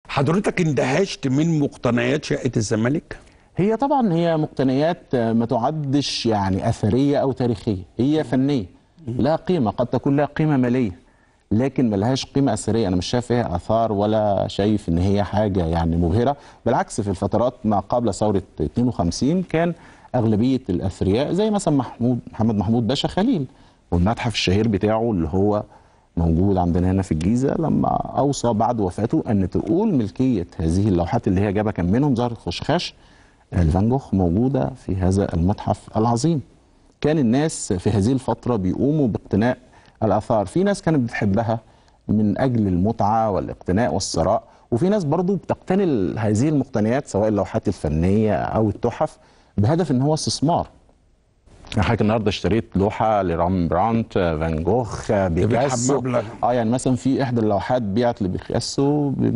حضرتك اندهشت من مقتنيات شقه الزمالك هي طبعا هي مقتنيات ما تعدش يعني اثريه او تاريخيه هي فنيه لها قيمه قد تكون لها قيمه ماليه لكن ملهاش قيمه اثريه انا مش شايف فيها اثار ولا شايف ان هي حاجه يعني مبهره بالعكس في الفترات ما قبل ثوره 52 كان اغلبيه الاثرياء زي مثلا محمود محمد محمود باشا خليل والمتحف الشهير بتاعه اللي هو موجود عندنا هنا في الجيزه لما اوصى بعد وفاته ان تقول ملكيه هذه اللوحات اللي هي جابها كان منهم زهره خشخاش الفان جوخ موجوده في هذا المتحف العظيم. كان الناس في هذه الفتره بيقوموا باقتناء الاثار، في ناس كانت بتحبها من اجل المتعه والاقتناء والثراء، وفي ناس برضو بتقتني هذه المقتنيات سواء اللوحات الفنيه او التحف بهدف ان هو استثمار. يعني حضرتك النهارده اشتريت لوحه لرامبرانت فان جوخ بيكاسو مبلغ. اه يعني مثلا في احدى اللوحات بيعت لبيكاسو ب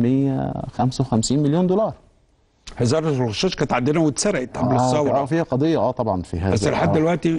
155 مليون دولار هزار الرشاش كانت عندنا واتسرقت قبل اه الثوره فيها قضيه اه طبعا في هذا بس لحد آه. دلوقتي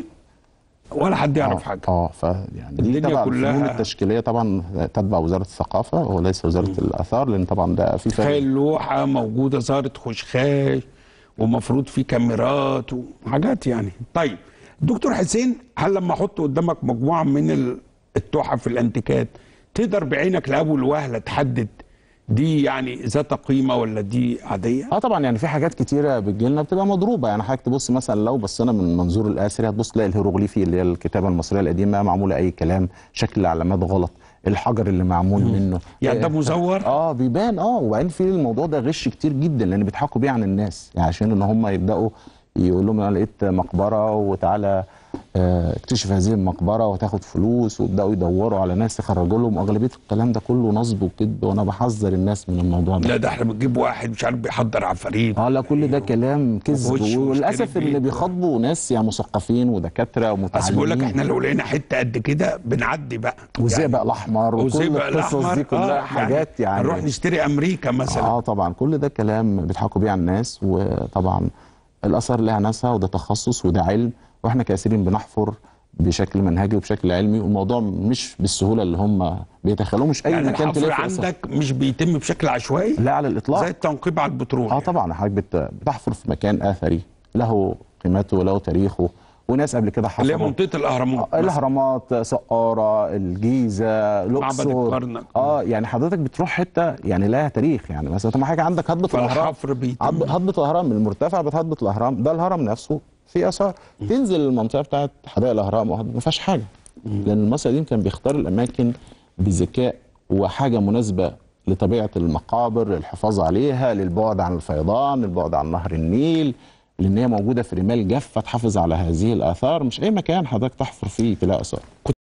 ولا حد يعرف اه حاجه اه ف يعني دي الدنيا طبعا كلها- الفنون التشكيليه طبعا تتبع وزاره الثقافه وليس وزاره الاثار لان طبعا ده في فرق تخيل لوحه موجوده زهره خشخاش ومفروض في كاميرات وحاجات يعني طيب دكتور حسين هل لما احط قدامك مجموعه من ال- التحف الانتيكات تقدر بعينك لاول وهله تحدد دي يعني ذات قيمه ولا دي عاديه؟ اه طبعا يعني في حاجات كتيره بتجيلنا بتبقى مضروبه يعني حضرتك تبص مثلا لو بصينا من منظور الاثري هتبص تلاقي الهيروغليفي اللي هي الكتابه المصريه القديمه معموله اي كلام شكل علامات غلط الحجر اللي معمول منه يعني ده آه، مزور؟ اه بيبان اه وبعدين في الموضوع ده غش كتير جدا لان بيضحكوا بيه عن الناس يعني عشان ان هم يبداوا يقول لهم انا لقيت مقبره وتعالى آه، اكتشف هذه المقبره وتاخد فلوس ويبداوا يدوروا على ناس يخرجوا لهم واغلبيه الكلام ده كله نصب وكذب وانا بحذر الناس من الموضوع ده لا ده احنا بنجيب واحد مش عارف بيحضر عفاريت اه لا كل ده كلام كذب وغش وللاسف واشتري اللي بيت. بيخاطبوا ناس يعني مثقفين ودكاتره بس ومتعلمين بقول لك احنا لو لقينا حته قد كده بنعدي بقى والزئبق الاحمر وكل وزئبق القصص الاحمر دي كلها آه، حاجات يعني نروح نشتري امريكا مثلا اه طبعا كل ده كلام بيضحكوا بيه على الناس وطبعا الاثار لها ناسها وده تخصص وده علم واحنا كاسرين بنحفر بشكل منهجي وبشكل علمي والموضوع مش بالسهوله اللي هم بيتخيلوه مش اي يعني مكان الحفر تلاقي فيه آثار. عندك مش بيتم بشكل عشوائي لا على الاطلاق زي التنقيب على البترول اه طبعا حضرتك بت- بتحفر في مكان اثري له قيمته وله تاريخه وناس قبل كده اللي هي حفروا منطقه الاهرامات مثلاً. الاهرامات سقاره الجيزه الاقصر الكرنك. اه يعني حضرتك بتروح حته يعني لها تاريخ يعني مثلا طب ما حاجه عندك هضبه الاهرام فالحفر بيتم هض- هضبه الاهرام من المرتفع بتهضبه الاهرام ده الهرم نفسه فيه اثار تنزل المنطقه بتاعت حدائق الاهرام وهضبة- ما فيهاش حاجه لان المصري القديم كان بيختار الاماكن بذكاء وحاجه مناسبه لطبيعه المقابر للحفاظ عليها للبعد عن الفيضان للبعد عن نهر النيل لان هي موجوده في رمال جافه تحافظ على هذه الاثار مش اي مكان حضرتك تحفر فيه تلاقي اثار